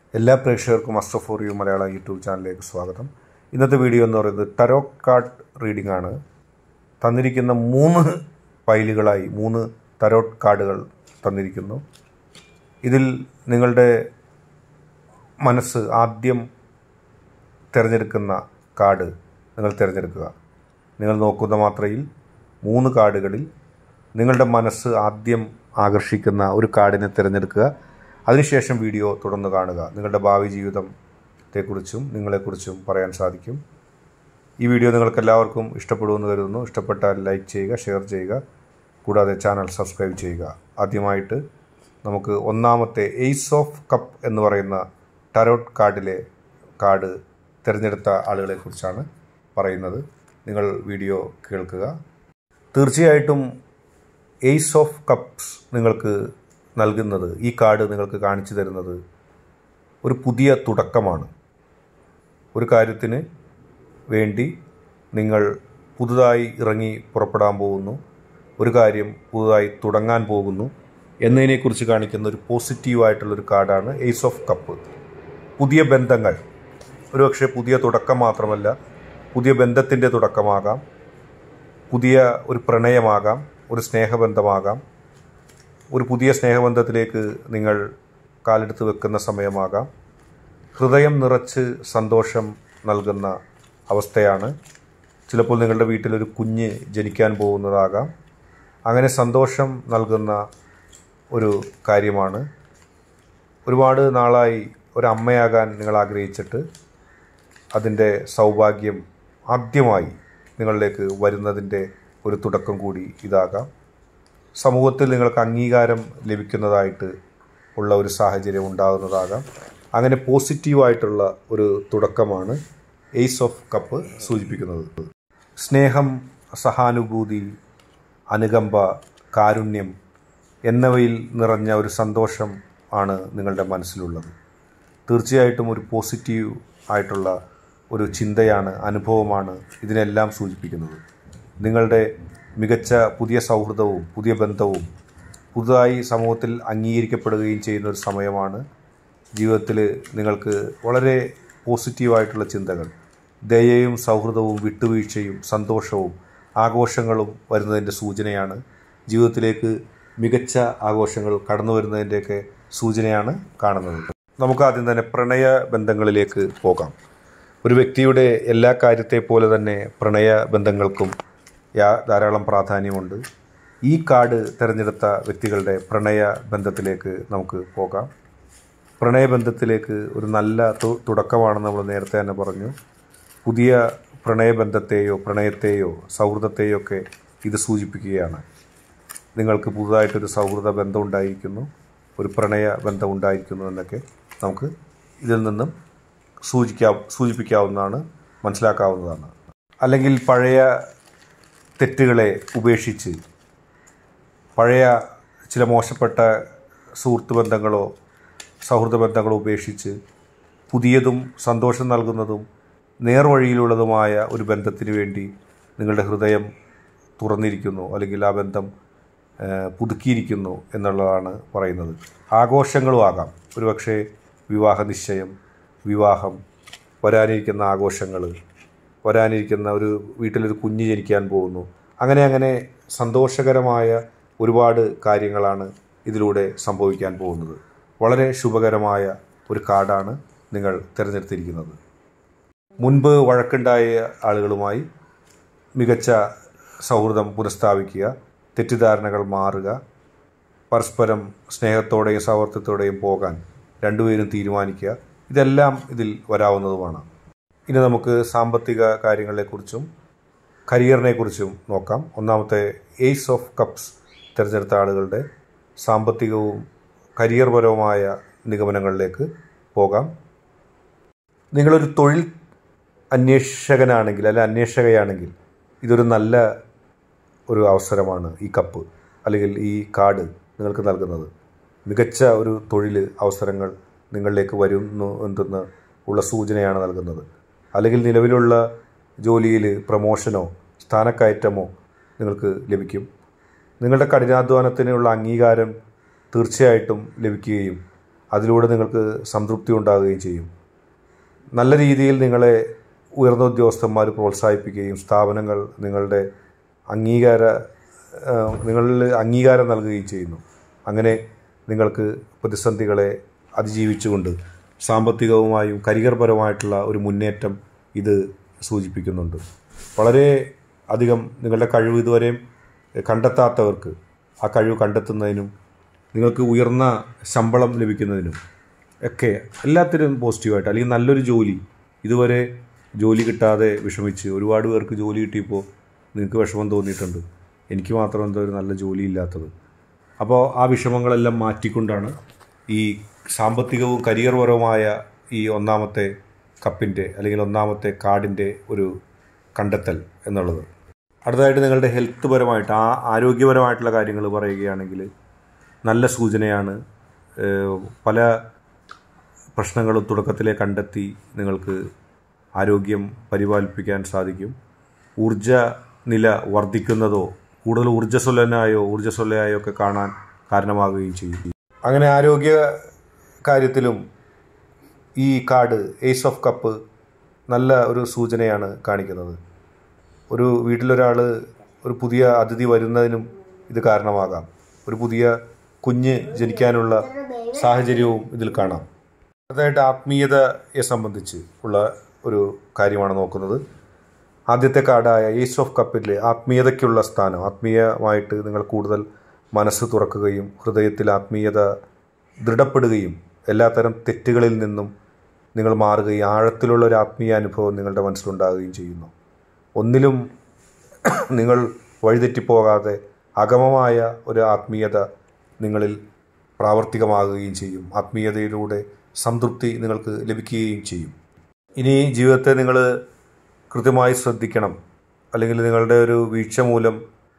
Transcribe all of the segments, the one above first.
എല്ലാ പ്രേക്ഷകർക്കും Astro for you Malayalam YouTube ചാനലിലേക്ക് സ്വാഗതം ഇന്നത്തെ വീഡിയോ എന്ന് പറയുന്നത് ടരോ കാർഡ് റീഡിംഗ് ആണ് തന്നിരിക്കുന്ന മൂന്ന് ഫയലുകളായി മൂന്ന് ടരോ കാർഡുകൾ തന്നിരിക്കുന്നു ഇതിൽ നിങ്ങളുടെ മനസ്സ് ആദ്യം തിരഞ്ഞെടുക്കുന്ന കാർഡ് നിങ്ങൾ തിരഞ്ഞെടുക്കുക നിങ്ങൾ നോക്കുന്ന മാത്രയിൽ മൂന്ന് കാർഡുകളിൽ നിങ്ങളുടെ മനസ്സ് ആദ്യം ആകർഷിക്കുന്ന ഒരു കാർഡിനെ തിരഞ്ഞെടുക്കുക അതിനുശേഷം വീഡിയോ തുടർന്ന് കാണുക നിങ്ങളുടെ ഭാവി ജീവിതത്തെക്കുറിച്ചും നിങ്ങളെക്കുറിച്ചും പറയാൻ സാധിക്കും ഈ വീഡിയോ നിങ്ങൾക്ക് എല്ലാവർക്കും ഇഷ്ടപ്പെടുമെന്ന് കരുതുന്നു ഇഷ്ടപ്പെട്ടാൽ ലൈക്ക് ചെയ്യുക ഷെയർ ചെയ്യുക കൂടാതെ ചാനൽ സബ്സ്ക്രൈബ് ചെയ്യുക ആദ്യമായിട്ട് നമുക്ക് ഒന്നാമത്തെ എയ്സ് ഓഫ് കപ്പ് എന്ന് പറയുന്ന ടരോട്ട് കാർഡിലെ കാർഡ് തിരഞ്ഞെടുത്ത ആളുകളെക്കുറിച്ചാണ് പറയുന്നത് നിങ്ങൾ വീഡിയോ കേൾക്കുക തീർച്ചയായിട്ടും എയ്സ് ഓഫ് കപ്സ് നിങ്ങൾക്ക് നൽകുന്നത് ഈ കാർഡ് നിങ്ങൾക്ക് കാണിച്ചു തരുന്നത് ഒരു പുതിയ തുടക്കമാണ് ഒരു കാര്യത്തിന് വേണ്ടി നിങ്ങൾ പുതുതായി ഇറങ്ങി പുറപ്പെടാൻ പോകുന്നു ഒരു കാര്യം പുതുതായി തുടങ്ങാൻ പോകുന്നു എന്നതിനെക്കുറിച്ച് കാണിക്കുന്ന ഒരു പോസിറ്റീവായിട്ടുള്ളൊരു കാർഡാണ് എയ്സ് ഓഫ് കപ്പ് പുതിയ ബന്ധങ്ങൾ ഒരുപക്ഷെ പുതിയ തുടക്കം മാത്രമല്ല പുതിയ ബന്ധത്തിൻ്റെ തുടക്കമാകാം പുതിയ ഒരു പ്രണയമാകാം ഒരു സ്നേഹബന്ധമാകാം ഒരു പുതിയ സ്നേഹബന്ധത്തിലേക്ക് നിങ്ങൾ കാലെടുത്ത് വെക്കുന്ന സമയമാകാം ഹൃദയം നിറച്ച് സന്തോഷം നൽകുന്ന അവസ്ഥയാണ് ചിലപ്പോൾ നിങ്ങളുടെ വീട്ടിലൊരു കുഞ്ഞ് ജനിക്കാൻ പോകുന്നതാകാം അങ്ങനെ സന്തോഷം നൽകുന്ന ഒരു കാര്യമാണ് ഒരുപാട് നാളായി ഒരു അമ്മയാകാൻ നിങ്ങൾ ആഗ്രഹിച്ചിട്ട് അതിൻ്റെ സൗഭാഗ്യം ആദ്യമായി നിങ്ങളിലേക്ക് വരുന്നതിൻ്റെ ഒരു തുടക്കം കൂടി ഇതാകാം സമൂഹത്തിൽ നിങ്ങൾക്ക് അംഗീകാരം ലഭിക്കുന്നതായിട്ട് ഉള്ള ഒരു സാഹചര്യം ഉണ്ടാകുന്നതാകാം അങ്ങനെ പോസിറ്റീവായിട്ടുള്ള ഒരു തുടക്കമാണ് എയ്സ് ഓഫ് കപ്പ് സൂചിപ്പിക്കുന്നത് സ്നേഹം സഹാനുഭൂതി അനുകമ്പ കാരുണ്യം എന്നിവയിൽ നിറഞ്ഞ ഒരു സന്തോഷം ആണ് നിങ്ങളുടെ മനസ്സിലുള്ളത് തീർച്ചയായിട്ടും ഒരു പോസിറ്റീവ് ആയിട്ടുള്ള ഒരു ചിന്തയാണ് അനുഭവമാണ് ഇതിനെല്ലാം സൂചിപ്പിക്കുന്നത് നിങ്ങളുടെ മികച്ച പുതിയ സൗഹൃദവും പുതിയ ബന്ധവും പുതുതായി സമൂഹത്തിൽ അംഗീകരിക്കപ്പെടുകയും ചെയ്യുന്ന ഒരു സമയമാണ് ജീവിതത്തിൽ നിങ്ങൾക്ക് വളരെ പോസിറ്റീവായിട്ടുള്ള ചിന്തകൾ ദയയും സൗഹൃദവും വിട്ടുവീഴ്ചയും സന്തോഷവും ആഘോഷങ്ങളും വരുന്നതിൻ്റെ സൂചനയാണ് ജീവിതത്തിലേക്ക് മികച്ച ആഘോഷങ്ങൾ കടന്നു വരുന്നതിൻ്റെയൊക്കെ സൂചനയാണ് കാണുന്നത് നമുക്ക് ആദ്യം തന്നെ പ്രണയ ബന്ധങ്ങളിലേക്ക് പോകാം ഒരു വ്യക്തിയുടെ എല്ലാ കാര്യത്തെ പോലെ തന്നെ പ്രണയ ബന്ധങ്ങൾക്കും യാ ധാരാളം പ്രാധാന്യമുണ്ട് ഈ കാർഡ് തിരഞ്ഞെടുത്ത വ്യക്തികളുടെ പ്രണയ ബന്ധത്തിലേക്ക് നമുക്ക് പോകാം പ്രണയബന്ധത്തിലേക്ക് ഒരു നല്ല തു- തുടക്കമാണെന്ന് നമ്മൾ നേരത്തെ തന്നെ പറഞ്ഞു പുതിയ പ്രണയബന്ധത്തെയോ പ്രണയത്തെയോ സൗഹൃദത്തെയോ ഒക്കെ ഇത് സൂചിപ്പിക്കുകയാണ് നിങ്ങൾക്ക് പുതുതായിട്ടൊരു സൗഹൃദ ബന്ധം ഉണ്ടായിരിക്കുന്നു ഒരു പ്രണയ ബന്ധം ഉണ്ടായിരിക്കുന്നു എന്നൊക്കെ നമുക്ക് ഇതിൽ നിന്നും സൂചിക്കാ സൂചിപ്പിക്കാവുന്നതാണ് മനസ്സിലാക്കാവുന്നതാണ് അല്ലെങ്കിൽ പഴയ തെറ്റുകളെ ഉപേക്ഷിച്ച് പഴയ ചില മോശപ്പെട്ട സുഹൃത്ത് ബന്ധങ്ങളോ സൗഹൃദ ബന്ധങ്ങളോ ഉപേക്ഷിച്ച് പുതിയതും സന്തോഷം നൽകുന്നതും നേർവഴിയിലുള്ളതുമായ ഒരു ബന്ധത്തിന് വേണ്ടി നിങ്ങളുടെ ഹൃദയം തുറന്നിരിക്കുന്നു അല്ലെങ്കിൽ ആ ബന്ധം ആ, പുതുക്കിയിരിക്കുന്നു എന്നുള്ളതാണ് പറയുന്നത് ആഘോഷങ്ങളും ആകാം ഒരുപക്ഷെ വിവാഹ നിശ്ചയം വിവാഹം വരാനിരിക്കുന്ന ആഘോഷങ്ങൾ വരാനിരിക്കുന്ന ഒരു വീട്ടിലൊരു കുഞ്ഞ് ജനിക്കാൻ പോകുന്നു അങ്ങനെ അങ്ങനെ സന്തോഷകരമായ ഒരുപാട് കാര്യങ്ങളാണ് ഇതിലൂടെ സംഭവിക്കാൻ പോകുന്നത് വളരെ ശുഭകരമായ ഒരു കാർഡാണ് നിങ്ങൾ തിരഞ്ഞെടുത്തിരിക്കുന്നത് മുൻപ് വഴക്കുണ്ടായ ആളുകളുമായി മികച്ച സൗഹൃദം പുനഃസ്ഥാപിക്കുക തെറ്റിദ്ധാരണകൾ മാറുക പരസ്പരം സ്നേഹത്തോടെയും സൗഹൃദത്തോടെയും പോകാൻ രണ്ടുപേരും തീരുമാനിക്കുക ഇതെല്ലാം ഇതിൽ വരാവുന്നതുമാണ് ഇനി നമുക്ക് സാമ്പത്തിക കാര്യങ്ങളെക്കുറിച്ചും കരിയറിനെക്കുറിച്ചും നോക്കാം ഒന്നാമത്തെ എയ്സ് ഓഫ് കപ്സ് തിരഞ്ഞെടുത്ത ആളുകളുടെ സാമ്പത്തികവും കരിയർപരവുമായ നിഗമനങ്ങളിലേക്ക് പോകാം നിങ്ങളൊരു തൊഴിൽ അന്വേഷകനാണെങ്കിൽ അല്ല അന്വേഷകയാണെങ്കിൽ ഇതൊരു നല്ല ഒരു അവസരമാണ് ഈ കപ്പ് അല്ലെങ്കിൽ ഈ കാർഡ് നിങ്ങൾക്ക് നൽകുന്നത് മികച്ച ഒരു തൊഴിൽ അവസരങ്ങൾ നിങ്ങളിലേക്ക് വരുന്നു എന്തെന്ന് ഉള്ള സൂചനയാണ് നൽകുന്നത് അല്ലെങ്കിൽ നിലവിലുള്ള ജോലിയിൽ പ്രമോഷനോ സ്ഥാനക്കയറ്റമോ നിങ്ങൾക്ക് ലഭിക്കും നിങ്ങളുടെ കഠിനാധ്വാനത്തിനുള്ള അംഗീകാരം തീർച്ചയായിട്ടും ലഭിക്കുകയും അതിലൂടെ നിങ്ങൾക്ക് സംതൃപ്തി ഉണ്ടാകുകയും ചെയ്യും നല്ല രീതിയിൽ നിങ്ങളെ ഉയർന്ന ഉദ്യോഗസ്ഥന്മാർ പ്രോത്സാഹിപ്പിക്കുകയും സ്ഥാപനങ്ങൾ നിങ്ങളുടെ അംഗീകാര ആ, നിങ്ങളിൽ അംഗീകാരം നൽകുകയും ചെയ്യുന്നു അങ്ങനെ നിങ്ങൾക്ക് പ്രതിസന്ധികളെ അതിജീവിച്ചുകൊണ്ട് സാമ്പത്തികവുമായും കരിയർപരമായിട്ടുള്ള ഒരു മുന്നേറ്റം ഇത് സൂചിപ്പിക്കുന്നുണ്ട് വളരെ അധികം നിങ്ങളുടെ കഴിവ് ഇതുവരെയും കണ്ടെത്താത്തവർക്ക് ആ കഴിവ് കണ്ടെത്തുന്നതിനും നിങ്ങൾക്ക് ഉയർന്ന ശമ്പളം ലഭിക്കുന്നതിനും ഒക്കെ എല്ലാത്തിനും പോസിറ്റീവായിട്ട് അല്ലെങ്കിൽ നല്ലൊരു ജോലി ഇതുവരെ ജോലി കിട്ടാതെ വിഷമിച്ച് ഒരുപാട് പേർക്ക് ജോലി കിട്ടിയപ്പോൾ നിങ്ങൾക്ക് വിഷമം തോന്നിയിട്ടുണ്ട് എനിക്ക് മാത്രം എന്തോ ഒരു നല്ല ജോലി ഇല്ലാത്തത് അപ്പോൾ ആ വിഷമങ്ങളെല്ലാം മാറ്റിക്കൊണ്ടാണ് ഈ സാമ്പത്തികവും കരിയർപരവുമായ ഈ ഒന്നാമത്തെ കപ്പിൻ്റെ അല്ലെങ്കിൽ ഒന്നാമത്തെ കാർഡിൻ്റെ ഒരു കണ്ടെത്തൽ എന്നുള്ളത് അടുത്തതായിട്ട് നിങ്ങളുടെ ഹെൽത്ത് പരമായിട്ട് ആ ആരോഗ്യപരമായിട്ടുള്ള കാര്യങ്ങൾ പറയുകയാണെങ്കിൽ നല്ല സൂചനയാണ് ഏഹ് പല പ്രശ്നങ്ങളും തുടക്കത്തിലെ കണ്ടെത്തി നിങ്ങൾക്ക് ആരോഗ്യം പരിപാലിപ്പിക്കാൻ സാധിക്കും ഊർജ നില വർദ്ധിക്കുന്നതോ കൂടുതൽ ഊർജ്ജസ്വലനായോ ഊർജ്ജസ്വലയായോ ഒക്കെ കാണാൻ കാരണമാകുകയും ചെയ്യും അങ്ങനെ ആരോഗ്യ കാര്യത്തിലും ഈ കാർഡ് ഏസ് ഓഫ് കപ്പ് നല്ല ഒരു സൂചനയാണ് കാണിക്കുന്നത് ഒരു വീട്ടിലൊരാൾ ഒരു പുതിയ അതിഥി വരുന്നതിനും ഇത് കാരണമാകാം ഒരു പുതിയ കുഞ്ഞ് ജനിക്കാനുള്ള സാഹചര്യവും ഇതിൽ കാണാം അതായിട്ട് ആത്മീയതയെ സംബന്ധിച്ച് ഉള്ള ഒരു കാര്യമാണ് നോക്കുന്നത് ആദ്യത്തെ കാർഡായ ഏസ് ഓഫ് കപ്പിൽ ആത്മീയതയ്ക്കുള്ള സ്ഥാനം ആത്മീയമായിട്ട് നിങ്ങൾ കൂടുതൽ മനസ്സ് തുറക്കുകയും ഹൃദയത്തിൽ ആത്മീയത ദൃഢപ്പെടുകയും എല്ലാത്തരം തെറ്റുകളിൽ നിന്നും നിങ്ങൾ മാറുകയും ആഴത്തിലുള്ള ഒരു ആത്മീയ അനുഭവം നിങ്ങളുടെ മനസ്സിലുണ്ടാകുകയും ചെയ്യുന്നു ഒന്നിലും നിങ്ങൾ വഴിതെറ്റിപ്പോകാതെ അഗമമായ ഒരു ആത്മീയത നിങ്ങളിൽ പ്രാവർത്തികമാകുകയും ചെയ്യും ആത്മീയതയിലൂടെ സംതൃപ്തി നിങ്ങൾക്ക് ലഭിക്കുകയും ചെയ്യും ഇനി ജീവിതത്തെ നിങ്ങൾ കൃത്യമായി ശ്രദ്ധിക്കണം അല്ലെങ്കിൽ നിങ്ങളുടെ ഒരു വീഴ്ച മൂലം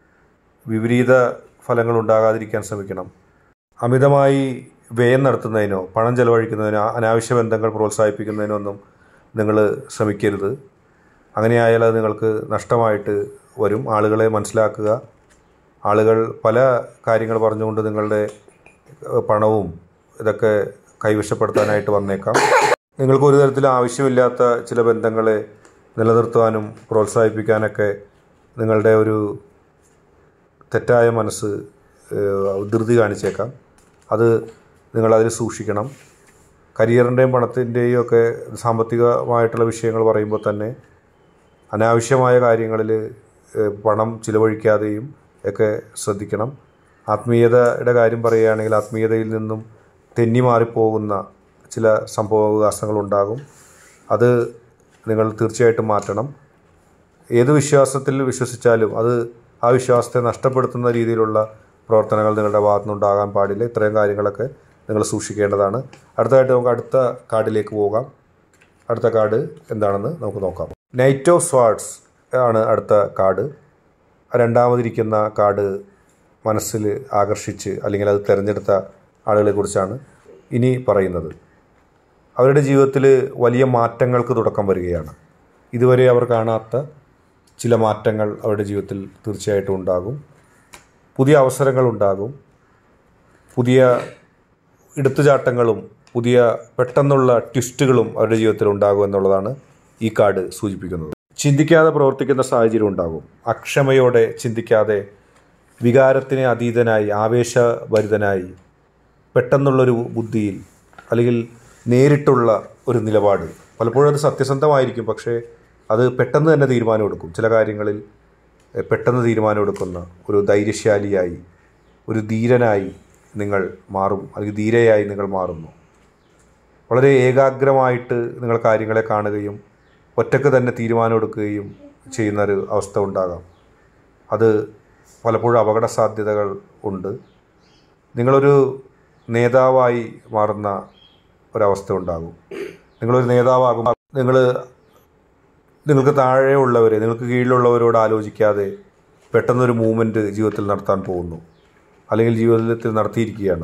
വിപരീത ഫലങ്ങൾ ഉണ്ടാകാതിരിക്കാൻ ശ്രമിക്കണം അമിതമായി വ്യയം നടത്തുന്നതിനോ പണം ചെലവഴിക്കുന്നതിനോ അനാവശ്യ ബന്ധങ്ങൾ പ്രോത്സാഹിപ്പിക്കുന്നതിനോ ഒന്നും നിങ്ങൾ ശ്രമിക്കരുത് അങ്ങനെയായാൽ അത് നിങ്ങൾക്ക് നഷ്ടമായിട്ട് വരും ആളുകളെ മനസ്സിലാക്കുക ആളുകൾ പല കാര്യങ്ങൾ പറഞ്ഞുകൊണ്ട് നിങ്ങളുടെ ഏഹ്, പണവും ഇതൊക്കെ കൈവശപ്പെടുത്താനായിട്ട് വന്നേക്കാം നിങ്ങൾക്ക് ഒരു തരത്തിലും ആവശ്യമില്ലാത്ത ചില ബന്ധങ്ങളെ നിലനിർത്തുവാനും പ്രോത്സാഹിപ്പിക്കാനൊക്കെ നിങ്ങളുടെ ഒരു തെറ്റായ മനസ്സ് ഏഹ്, ധൃതി കാണിച്ചേക്കാം അത് നിങ്ങളതിൽ സൂക്ഷിക്കണം കരിയറിൻ്റെയും പണത്തിൻ്റെയും ഒക്കെ സാമ്പത്തികമായിട്ടുള്ള വിഷയങ്ങൾ പറയുമ്പോൾ തന്നെ അനാവശ്യമായ കാര്യങ്ങളിൽ ഏഹ്, പണം ചിലവഴിക്കാതെയും ഒക്കെ ശ്രദ്ധിക്കണം ആത്മീയതയുടെ കാര്യം പറയുകയാണെങ്കിൽ ആത്മീയതയിൽ നിന്നും തെന്നി മാറിപ്പോകുന്ന ചില സംഭവവികാസങ്ങളുണ്ടാകും അത് നിങ്ങൾ തീർച്ചയായിട്ടും മാറ്റണം ഏത് വിശ്വാസത്തിൽ വിശ്വസിച്ചാലും അത് ആ വിശ്വാസത്തെ നഷ്ടപ്പെടുത്തുന്ന രീതിയിലുള്ള പ്രവർത്തനങ്ങൾ നിങ്ങളുടെ ഭാഗത്തുനിന്നുണ്ടാകാൻ പാടില്ല ഇത്രയും കാര്യങ്ങളൊക്കെ നിങ്ങൾ സൂക്ഷിക്കേണ്ടതാണ് അടുത്തതായിട്ട് നമുക്ക് അടുത്ത കാർഡിലേക്ക് പോകാം അടുത്ത കാർഡ് എന്താണെന്ന് നമുക്ക് നോക്കാം നൈറ്റ് ഓഫ് സ്വാർഡ്സ് ആണ് അടുത്ത കാർഡ് രണ്ടാമതിരിക്കുന്ന കാർഡ് മനസ്സിൽ ആകർഷിച്ച് അല്ലെങ്കിൽ അത് തിരഞ്ഞെടുത്ത ആളുകളെ കുറിച്ചാണ് ഇനി പറയുന്നത് അവരുടെ ജീവിതത്തിൽ വലിയ മാറ്റങ്ങൾക്ക് തുടക്കം വരികയാണ് ഇതുവരെ അവർ കാണാത്ത ചില മാറ്റങ്ങൾ അവരുടെ ജീവിതത്തിൽ തീർച്ചയായിട്ടും ഉണ്ടാകും പുതിയ അവസരങ്ങൾ ഉണ്ടാകും പുതിയ എടുത്തുചാട്ടങ്ങളും പുതിയ പെട്ടെന്നുള്ള ട്വിസ്റ്റുകളും അവരുടെ ജീവിതത്തിൽ ഉണ്ടാകും എന്നുള്ളതാണ് ഈ കാർഡ് സൂചിപ്പിക്കുന്നത് ചിന്തിക്കാതെ പ്രവർത്തിക്കുന്ന സാഹചര്യം ഉണ്ടാകും അക്ഷമയോടെ ചിന്തിക്കാതെ വികാരത്തിന് അതീതനായി ആവേശഭരിതനായി പെട്ടെന്നുള്ളൊരു ബുദ്ധിയിൽ അല്ലെങ്കിൽ നേരിട്ടുള്ള ഒരു നിലപാട് പലപ്പോഴും അത് സത്യസന്ധമായിരിക്കും പക്ഷേ അത് പെട്ടെന്ന് തന്നെ തീരുമാനമെടുക്കും ചില കാര്യങ്ങളിൽ എഹ്, പെട്ടെന്ന് തീരുമാനമെടുക്കുന്ന ഒരു ധൈര്യശാലിയായി ഒരു ധീരനായി നിങ്ങൾ മാറും അല്ലെങ്കിൽ ധീരയായി നിങ്ങൾ മാറുന്നു വളരെ ഏകാഗ്രമായിട്ട് നിങ്ങൾ കാര്യങ്ങളെ കാണുകയും ഒറ്റക്ക് തന്നെ തീരുമാനമെടുക്കുകയും ചെയ്യുന്നൊരു അവസ്ഥ ഉണ്ടാകാം അത് പലപ്പോഴും അപകട സാധ്യതകൾ ഉണ്ട് നിങ്ങളൊരു നേതാവായി മാറുന്ന ഒരവസ്ഥ ഉണ്ടാകും നിങ്ങളൊരു നേതാവാകും നിങ്ങൾ നിങ്ങൾക്ക് താഴെയുള്ളവരെ നിങ്ങൾക്ക് കീഴിലുള്ളവരോട് ആലോചിക്കാതെ പെട്ടെന്നൊരു മൂവ്മെൻറ്റ് ജീവിതത്തിൽ നടത്താൻ പോകുന്നു അല്ലെങ്കിൽ ജീവിതത്തിൽ നടത്തിയിരിക്കുകയാണ്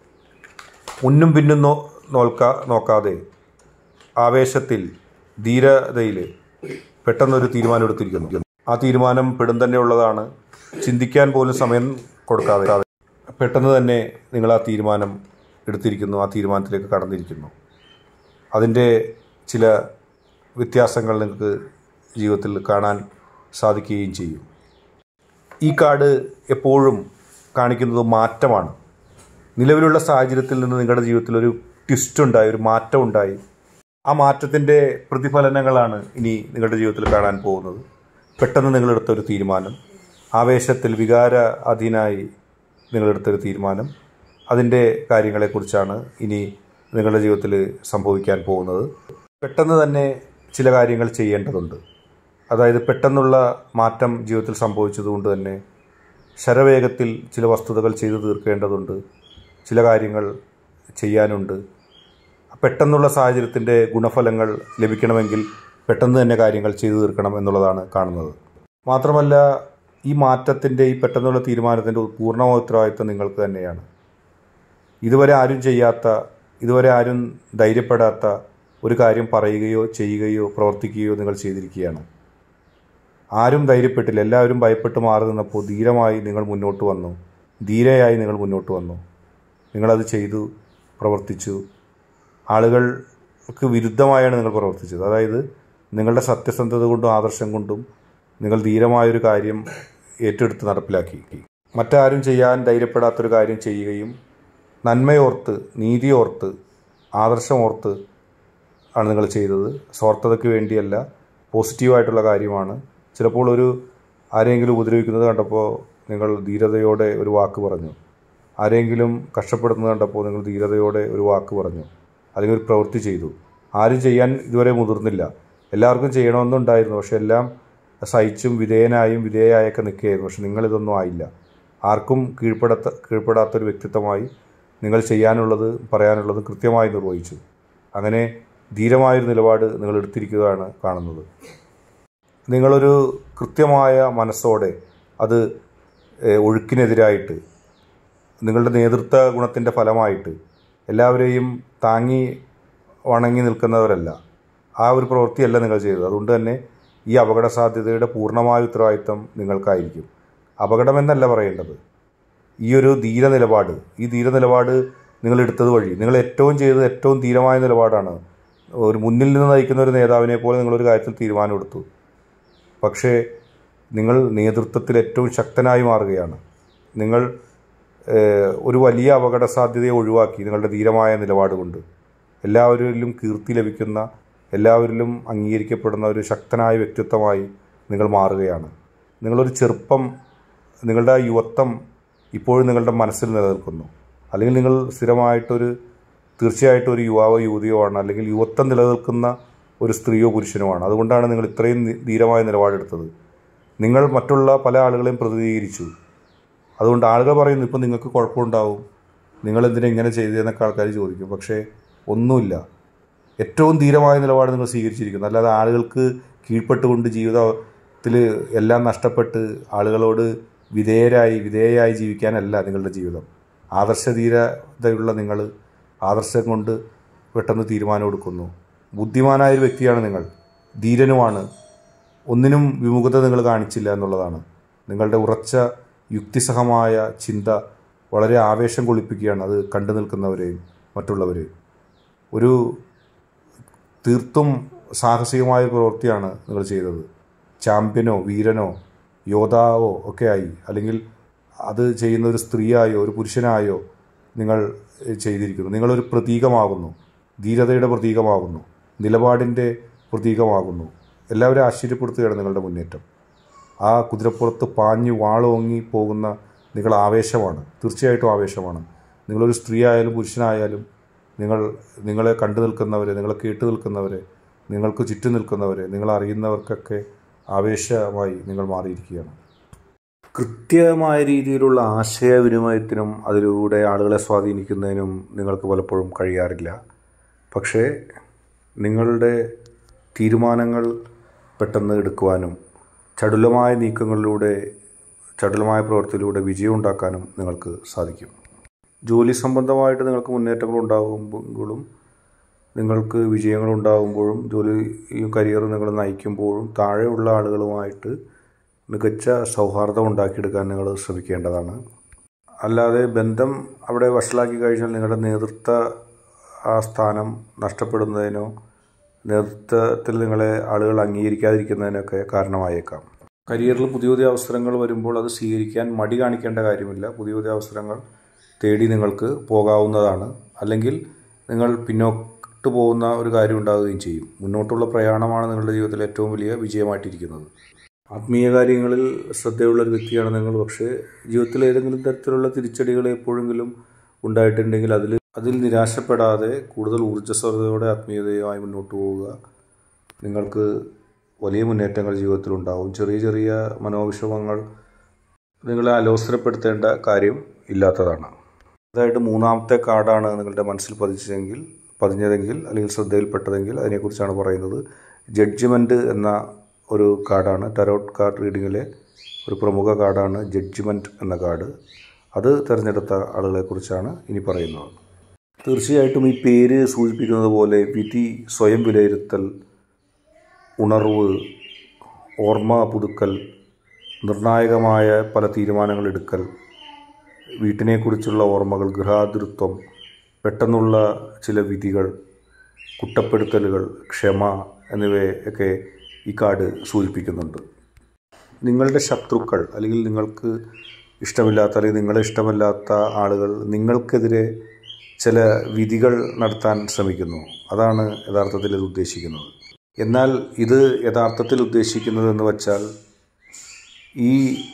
മുന്നും പിന്നും നോ നോൽക്കാ നോക്കാതെ ആവേശത്തിൽ ധീരതയിൽ പെട്ടെന്നൊരു തീരുമാനം എടുത്തിരിക്കുന്നു ആ തീരുമാനം പെടും തന്നെ ഉള്ളതാണ് ചിന്തിക്കാൻ പോലും സമയം കൊടുക്കാതെ പെട്ടെന്ന് തന്നെ നിങ്ങൾ ആ തീരുമാനം എടുത്തിരിക്കുന്നു ആ തീരുമാനത്തിലേക്ക് കടന്നിരിക്കുന്നു അതിൻ്റെ ചില വ്യത്യാസങ്ങൾ നിങ്ങൾക്ക് ജീവിതത്തിൽ കാണാൻ സാധിക്കുകയും ചെയ്യും ഈ കാർഡ് എപ്പോഴും കാണിക്കുന്നത് മാറ്റമാണ് നിലവിലുള്ള സാഹചര്യത്തിൽ നിന്ന് നിങ്ങളുടെ ജീവിതത്തിൽ ഒരു ട്വിസ്റ്റ് ഉണ്ടായി ഒരു മാറ്റം ഉണ്ടായി ആ മാറ്റത്തിൻ്റെ പ്രതിഫലനങ്ങളാണ് ഇനി നിങ്ങളുടെ ജീവിതത്തിൽ കാണാൻ പോകുന്നത് പെട്ടെന്ന് നിങ്ങളെടുത്ത ഒരു തീരുമാനം ആവേശത്തിൽ വികാര അധീനായി നിങ്ങളെടുത്തൊരു തീരുമാനം അതിൻ്റെ കാര്യങ്ങളെക്കുറിച്ചാണ് ഇനി നിങ്ങളുടെ ജീവിതത്തിൽ സംഭവിക്കാൻ പോകുന്നത് പെട്ടെന്ന് തന്നെ ചില കാര്യങ്ങൾ ചെയ്യേണ്ടതുണ്ട് അതായത് പെട്ടെന്നുള്ള മാറ്റം ജീവിതത്തിൽ സംഭവിച്ചതുകൊണ്ട് തന്നെ ശരവേഗത്തിൽ ചില വസ്തുതകൾ ചെയ്തു തീർക്കേണ്ടതുണ്ട് ചില കാര്യങ്ങൾ ചെയ്യാനുണ്ട് പെട്ടെന്നുള്ള സാഹചര്യത്തിൻ്റെ ഗുണഫലങ്ങൾ ലഭിക്കണമെങ്കിൽ പെട്ടെന്ന് തന്നെ കാര്യങ്ങൾ ചെയ്തു തീർക്കണം എന്നുള്ളതാണ് കാണുന്നത് മാത്രമല്ല ഈ മാറ്റത്തിൻ്റെ ഈ പെട്ടെന്നുള്ള തീരുമാനത്തിൻ്റെ പൂർണ്ണ ഉത്തരവാദിത്വം നിങ്ങൾക്ക് തന്നെയാണ് ഇതുവരെ ആരും ചെയ്യാത്ത ഇതുവരെ ആരും ധൈര്യപ്പെടാത്ത ഒരു കാര്യം പറയുകയോ ചെയ്യുകയോ പ്രവർത്തിക്കുകയോ നിങ്ങൾ ചെയ്തിരിക്കുകയാണ് ആരും ധൈര്യപ്പെട്ടില്ല എല്ലാവരും ഭയപ്പെട്ട് മാറി നിന്നപ്പോൾ ധീരമായി നിങ്ങൾ മുന്നോട്ട് വന്നു ധീരയായി നിങ്ങൾ മുന്നോട്ട് വന്നു നിങ്ങളത് ചെയ്തു പ്രവർത്തിച്ചു ആളുകൾക്ക് വിരുദ്ധമായാണ് നിങ്ങൾ പ്രവർത്തിച്ചത് അതായത് നിങ്ങളുടെ സത്യസന്ധത കൊണ്ടും ആദർശം കൊണ്ടും നിങ്ങൾ ധീരമായൊരു കാര്യം ഏറ്റെടുത്ത് നടപ്പിലാക്കി മറ്റാരും ചെയ്യാൻ ധൈര്യപ്പെടാത്തൊരു കാര്യം ചെയ്യുകയും നന്മയോർത്ത് നീതിയോർത്ത് ആദർശമോർത്ത് ആണ് നിങ്ങൾ ചെയ്തത് സ്വാർത്ഥതയ്ക്ക് വേണ്ടിയല്ല പോസിറ്റീവായിട്ടുള്ള കാര്യമാണ് ചിലപ്പോൾ ഒരു ആരെങ്കിലും ഉപദ്രവിക്കുന്നത് കണ്ടപ്പോൾ നിങ്ങൾ ധീരതയോടെ ഒരു വാക്ക് പറഞ്ഞു ആരെങ്കിലും കഷ്ടപ്പെടുന്നത് കണ്ടപ്പോൾ നിങ്ങൾ ധീരതയോടെ ഒരു വാക്ക് പറഞ്ഞു അല്ലെങ്കിൽ ഒരു പ്രവൃത്തി ചെയ്തു ആരും ചെയ്യാൻ ഇതുവരെ മുതിർന്നില്ല എല്ലാവർക്കും ചെയ്യണമെന്നുണ്ടായിരുന്നു പക്ഷെ എല്ലാം സഹിച്ചും വിധേയനായും വിധേയായൊക്കെ നിൽക്കുകയായിരുന്നു പക്ഷെ നിങ്ങളിതൊന്നും ആയില്ല ആർക്കും കീഴ്പ്പെടാത്ത കീഴ്പ്പെടാത്തൊരു വ്യക്തിത്വമായി നിങ്ങൾ ചെയ്യാനുള്ളത് പറയാനുള്ളത് കൃത്യമായി നിർവഹിച്ചു അങ്ങനെ ധീരമായൊരു നിലപാട് നിങ്ങൾ എടുത്തിരിക്കുകയാണ് കാണുന്നത് നിങ്ങളൊരു കൃത്യമായ മനസ്സോടെ അത് ഏഹ്, ഒഴുക്കിനെതിരായിട്ട് നിങ്ങളുടെ നേതൃത്വ ഗുണത്തിൻ്റെ ഫലമായിട്ട് എല്ലാവരെയും താങ്ങി വണങ്ങി നിൽക്കുന്നവരല്ല ആ ഒരു പ്രവൃത്തിയല്ല നിങ്ങൾ ചെയ്തത് അതുകൊണ്ട് തന്നെ ഈ അപകട സാധ്യതയുടെ പൂർണ്ണമായ ഉത്തരവാദിത്തം നിങ്ങൾക്കായിരിക്കും അപകടമെന്നല്ല പറയേണ്ടത് ഈ ഒരു ധീര നിലപാട് ഈ ധീര നിലപാട് നിങ്ങൾ എടുത്തത് വഴി നിങ്ങൾ ഏറ്റവും ചെയ്തത് ഏറ്റവും ധീരമായ നിലപാടാണ് ഒരു മുന്നിൽ നിന്ന് നയിക്കുന്ന ഒരു നേതാവിനെ പോലെ നിങ്ങളൊരു കാര്യത്തിൽ തീരുമാനമെടുത്തു പക്ഷേ നിങ്ങൾ നേതൃത്വത്തിൽ ഏറ്റവും ശക്തനായി മാറുകയാണ് നിങ്ങൾ ഏഹ്, ഒരു വലിയ അപകട സാധ്യതയെ ഒഴിവാക്കി നിങ്ങളുടെ ധീരമായ നിലപാട് കൊണ്ട് എല്ലാവരിലും കീർത്തി ലഭിക്കുന്ന എല്ലാവരിലും അംഗീകരിക്കപ്പെടുന്ന ഒരു ശക്തനായ വ്യക്തിത്വമായി നിങ്ങൾ മാറുകയാണ് നിങ്ങളൊരു ചെറുപ്പം നിങ്ങളുടെ ആ യുവത്വം ഇപ്പോഴും നിങ്ങളുടെ മനസ്സിൽ നിലനിൽക്കുന്നു അല്ലെങ്കിൽ നിങ്ങൾ സ്ഥിരമായിട്ടൊരു തീർച്ചയായിട്ടും ഒരു യുവാവോ യുവതിയോ ആണ് അല്ലെങ്കിൽ യുവത്വം നിലനിൽക്കുന്ന ഒരു സ്ത്രീയോ പുരുഷനോ ആണ് അതുകൊണ്ടാണ് നിങ്ങൾ ഇത്രയും നി- ധീരമായ നിലപാടെടുത്തത് നിങ്ങൾ മറ്റുള്ള പല ആളുകളെയും പ്രതിനിധീകരിച്ചു അതുകൊണ്ട് ആളുകൾ പറയുന്നു ഇപ്പം നിങ്ങൾക്ക് കുഴപ്പമുണ്ടാവും നിങ്ങൾ എന്തിനാ ഇങ്ങനെ ചെയ്തതെന്നൊക്കെ ആൾക്കാർ ചോദിക്കും പക്ഷേ ഒന്നുമില്ല ഏറ്റവും ധീരമായ നിലപാട് നിങ്ങൾ സ്വീകരിച്ചിരിക്കുന്നു അല്ലാതെ ആളുകൾക്ക് കീഴ്പ്പെട്ടുകൊണ്ട് ജീവിതത്തിൽ എല്ലാം നഷ്ടപ്പെട്ട് ആളുകളോട് വിധേയരായി വിധേയയായി ജീവിക്കാനല്ല നിങ്ങളുടെ ജീവിതം ആദർശധീരതയുള്ള നിങ്ങൾ ആദർശം കൊണ്ട് പെട്ടെന്ന് തീരുമാനം എടുക്കുന്നു ബുദ്ധിമാനായ ഒരു വ്യക്തിയാണ് നിങ്ങൾ ധീരനുമാണ് ഒന്നിനും വിമുഖത നിങ്ങൾ കാണിച്ചില്ല എന്നുള്ളതാണ് നിങ്ങളുടെ ഉറച്ച യുക്തിസഹമായ ചിന്ത വളരെ ആവേശം കൊള്ളിപ്പിക്കുകയാണ് അത് കണ്ടു നിൽക്കുന്നവരെയും മറ്റുള്ളവരെയും ഒരു തീർത്തും സാഹസികമായ ഒരു പ്രവൃത്തിയാണ് നിങ്ങൾ ചെയ്തത് ചാമ്പ്യനോ വീരനോ യോദ്ധാവോ ഒക്കെ ആയി അല്ലെങ്കിൽ അത് ചെയ്യുന്ന ഒരു സ്ത്രീയായോ ഒരു പുരുഷനായോ നിങ്ങൾ ഏഹ്, ചെയ്തിരിക്കുന്നു നിങ്ങളൊരു പ്രതീകമാകുന്നു ധീരതയുടെ പ്രതീകമാകുന്നു നിലപാടിൻ്റെ പ്രതീകമാകുന്നു എല്ലാവരും ആശ്ചര്യപ്പെടുത്തുകയാണ് നിങ്ങളുടെ മുന്നേറ്റം ആ കുതിരപ്പുറത്ത് പാഞ്ഞ് വാളോങ്ങി പോകുന്ന നിങ്ങൾ ആവേശമാണ് തീർച്ചയായിട്ടും ആവേശമാണ് നിങ്ങളൊരു സ്ത്രീ ആയാലും പുരുഷനായാലും നിങ്ങൾ നിങ്ങളെ കണ്ടു നിൽക്കുന്നവരെ നിങ്ങളെ കേട്ടു നിൽക്കുന്നവരെ നിങ്ങൾക്ക് ചുറ്റും നിൽക്കുന്നവരെ നിങ്ങൾ അറിയുന്നവർക്കൊക്കെ ആവേശമായി നിങ്ങൾ മാറിയിരിക്കുകയാണ് കൃത്യമായ രീതിയിലുള്ള ആശയവിനിമയത്തിനും അതിലൂടെ ആളുകളെ സ്വാധീനിക്കുന്നതിനും നിങ്ങൾക്ക് പലപ്പോഴും കഴിയാറില്ല പക്ഷേ നിങ്ങളുടെ തീരുമാനങ്ങൾ പെട്ടെന്ന് എടുക്കുവാനും ചടുലമായ നീക്കങ്ങളിലൂടെ ചടുലമായ പ്രവൃത്തിയിലൂടെ വിജയം ഉണ്ടാക്കാനും നിങ്ങൾക്ക് സാധിക്കും ജോലി സംബന്ധമായിട്ട് നിങ്ങൾക്ക് മുന്നേറ്റങ്ങൾ ഉണ്ടാകുമ്പോഴും നിങ്ങൾക്ക് വിജയങ്ങൾ ഉണ്ടാകുമ്പോഴും ജോലിയും കരിയറും നിങ്ങൾ നയിക്കുമ്പോഴും താഴെയുള്ള ആളുകളുമായിട്ട് മികച്ച സൗഹാർദ്ദം ഉണ്ടാക്കിയെടുക്കാൻ നിങ്ങൾ ശ്രമിക്കേണ്ടതാണ് അല്ലാതെ ബന്ധം അവിടെ വഷളാക്കി കഴിഞ്ഞാൽ നിങ്ങളുടെ നേതൃത്വ ആ സ്ഥാനം നഷ്ടപ്പെടുന്നതിനോ നേതൃത്വത്തിൽ നിങ്ങളെ ആളുകൾ അംഗീകരിക്കാതിരിക്കുന്നതിനൊക്കെ കാരണമായേക്കാം കരിയറിൽ പുതിയ പുതിയ അവസരങ്ങൾ വരുമ്പോൾ അത് സ്വീകരിക്കാൻ മടി കാണിക്കേണ്ട കാര്യമില്ല പുതിയ പുതിയ അവസരങ്ങൾ തേടി നിങ്ങൾക്ക് പോകാവുന്നതാണ് അല്ലെങ്കിൽ നിങ്ങൾ പിന്നോട്ട് പോകുന്ന ഒരു കാര്യം ഉണ്ടാവുകയും ചെയ്യും മുന്നോട്ടുള്ള പ്രയാണമാണ് നിങ്ങളുടെ ജീവിതത്തിൽ ഏറ്റവും വലിയ വിജയമായിട്ടിരിക്കുന്നത് ആത്മീയ കാര്യങ്ങളിൽ ശ്രദ്ധയുള്ള ഒരു വ്യക്തിയാണ് നിങ്ങൾ പക്ഷേ ജീവിതത്തിൽ ഏതെങ്കിലും തരത്തിലുള്ള തിരിച്ചടികൾ എപ്പോഴെങ്കിലും ഉണ്ടായിട്ടുണ്ടെങ്കിൽ അതിൽ അതിൽ നിരാശപ്പെടാതെ കൂടുതൽ ഊർജ്ജസ്വലതയോടെ ആത്മീയതയുമായി മുന്നോട്ട് പോവുക നിങ്ങൾക്ക് വലിയ മുന്നേറ്റങ്ങൾ ജീവിതത്തിൽ ഉണ്ടാവും ചെറിയ ചെറിയ മനോവിഷമങ്ങൾ നിങ്ങളെ അലോസരപ്പെടുത്തേണ്ട കാര്യം ഇല്ലാത്തതാണ് അതായിട്ട് മൂന്നാമത്തെ കാർഡാണ് നിങ്ങളുടെ മനസ്സിൽ പതിച്ചതെങ്കിൽ പതിഞ്ഞതെങ്കിൽ അല്ലെങ്കിൽ ശ്രദ്ധയിൽപ്പെട്ടതെങ്കിൽ അതിനെക്കുറിച്ചാണ് പറയുന്നത് ജഡ്ജ്മെൻറ്റ് എന്ന ഒരു കാർഡാണ് ടരോട്ട് കാർഡ് റീഡിങ്ങിലെ ഒരു പ്രമുഖ കാർഡാണ് ജഡ്ജ്മെൻറ്റ് എന്ന കാർഡ് അത് തിരഞ്ഞെടുത്ത ആളുകളെക്കുറിച്ചാണ് ഇനി പറയുന്നത് തീർച്ചയായിട്ടും ഈ പേര് സൂചിപ്പിക്കുന്നത് പോലെ വിധി സ്വയം വിലയിരുത്തൽ ഉണർവ് ഓർമ്മ പുതുക്കൽ നിർണായകമായ പല തീരുമാനങ്ങൾ എടുക്കൽ വീട്ടിനെക്കുറിച്ചുള്ള ഓർമ്മകൾ ഗൃഹാതൃത്വം പെട്ടെന്നുള്ള ചില വിധികൾ കുറ്റപ്പെടുത്തലുകൾ ക്ഷമ എന്നിവയൊക്കെ ഈ കാർഡ് സൂചിപ്പിക്കുന്നുണ്ട് നിങ്ങളുടെ ശത്രുക്കൾ അല്ലെങ്കിൽ നിങ്ങൾക്ക് ഇഷ്ടമില്ലാത്ത അല്ലെങ്കിൽ നിങ്ങളെ ഇഷ്ടമല്ലാത്ത ആളുകൾ നിങ്ങൾക്കെതിരെ ചില വിധികൾ നടത്താൻ ശ്രമിക്കുന്നു അതാണ് യഥാർത്ഥത്തിൽ ഇത് ഉദ്ദേശിക്കുന്നത് എന്നാൽ ഇത് യഥാർത്ഥത്തിൽ ഉദ്ദേശിക്കുന്നതെന്ന് വച്ചാൽ ഈ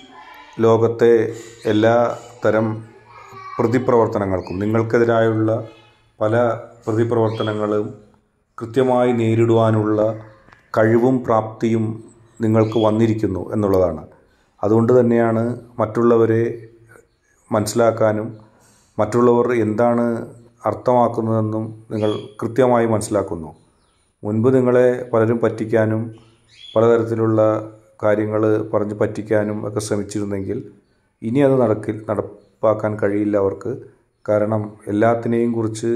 ലോകത്തെ എല്ലാ തരം പ്രതിപ്രവർത്തനങ്ങൾക്കും നിങ്ങൾക്കെതിരായുള്ള പല പ്രതിപ്രവർത്തനങ്ങളും കൃത്യമായി നേരിടുവാനുള്ള കഴിവും പ്രാപ്തിയും നിങ്ങൾക്ക് വന്നിരിക്കുന്നു എന്നുള്ളതാണ് അതുകൊണ്ട് തന്നെയാണ് മറ്റുള്ളവരെ മനസ്സിലാക്കാനും മറ്റുള്ളവർ എന്താണ് അർത്ഥമാക്കുന്നതെന്നും നിങ്ങൾ കൃത്യമായി മനസ്സിലാക്കുന്നു മുൻപ് നിങ്ങളെ പലരും പറ്റിക്കാനും പലതരത്തിലുള്ള കാര്യങ്ങൾ പറഞ്ഞ് പറ്റിക്കാനും ഒക്കെ ശ്രമിച്ചിരുന്നെങ്കിൽ ഇനി അത് നടക്കി നടപ്പാക്കാൻ കഴിയില്ല അവർക്ക് കാരണം എല്ലാത്തിനെയും കുറിച്ച്